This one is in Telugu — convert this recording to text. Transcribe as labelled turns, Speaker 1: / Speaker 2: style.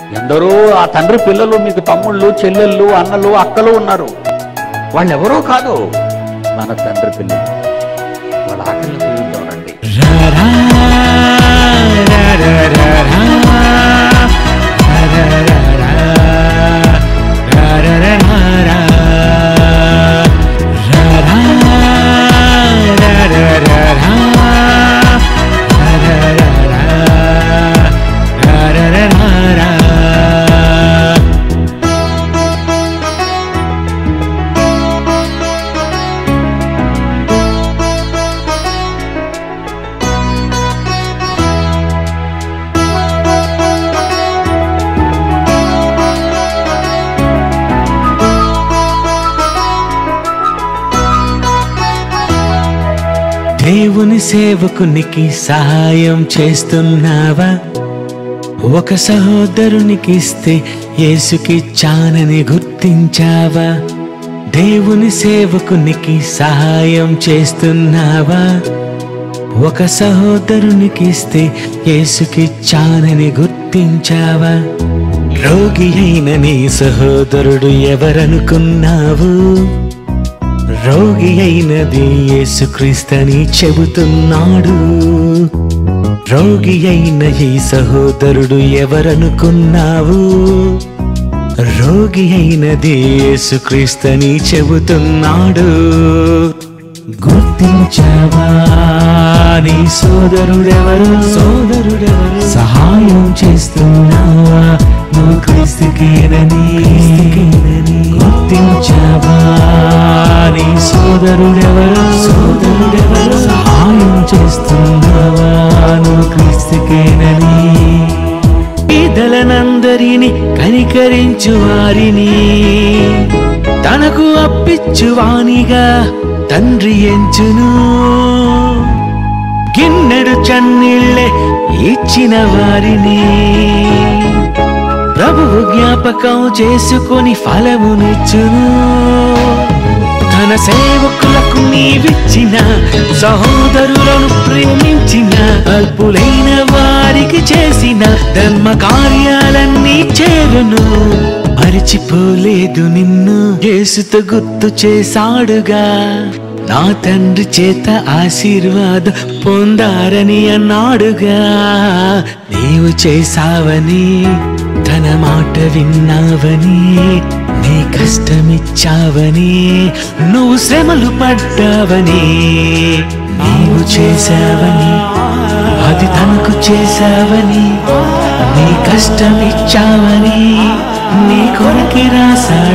Speaker 1: ఎందరో ఆ తండ్రి పిల్లలు మీకు తమ్ముళ్ళు చెల్లెళ్ళు అన్నలు అక్కలు ఉన్నారు వాళ్ళు ఎవరో కాదు మన తండ్రి పిల్లలు వాళ్ళ ఆకలిని తీరుద్దాం రండి
Speaker 2: దేవుని సేవకునికి సహాయం చేస్తున్నావా ఒక సహోదరునికి ఇస్తే యేసుకి చానని గుర్తించావా దేవుని సేవకునికి సహాయం చేస్తున్నావా ఒక సహోదరునికి ఇస్తే యేసుకి చానని గుర్తించావా రోగి అయిన నీ సహోదరుడు ఎవరనుకున్నావు రోగి అయినది యేసుక్రీస్తని చెబుతున్నాడు రోగి అయిన ఈ సహోదరుడు ఎవరనుకున్నావు రోగి అయినది యేసుక్రీస్తని చెబుతున్నాడు గుర్తించావా నీ సోదరుడెవరు సోదరుడెవరు సహాయం చేస్తున్నావా నువ్వు క్రీస్తుకేనని గుర్తించావా నీ సోదరుడెవరు సోదరుడెవరు సహాయం చేస్తున్నావా నువ్వు క్రీస్తుకేనని పేదలనందరిని కనికరించు వారిని తనకు అప్పిచ్చువానిగా తండ్రి ఎంచును గిన్నెడు చన్నీళ్ళే ఇచ్చిన వారిని ప్రభువు జ్ఞాపకం చేసుకొని ఫలమునిచ్చును తన సేవకులకు నీవిచ్చిన సహోదరులను ప్రేమించిన అల్పులైన వారికి చేసిన ధర్మ కార్యాలన్నీ చేరును మరిచిపోలేదు నిన్ను యేసుతో గుర్తు చేశాడుగా నా తండ్రి చేత ఆశీర్వాదం పొందారని అన్నాడుగా నీవు చేసావని తన మాట విన్నావని నీ కష్టమిచ్చావని నువ్వు శ్రమలు పడ్డావని నీవు చేశావని అది తనకు చేశావని నీ కష్టమిచ్చావని నీ కొరకి రాసా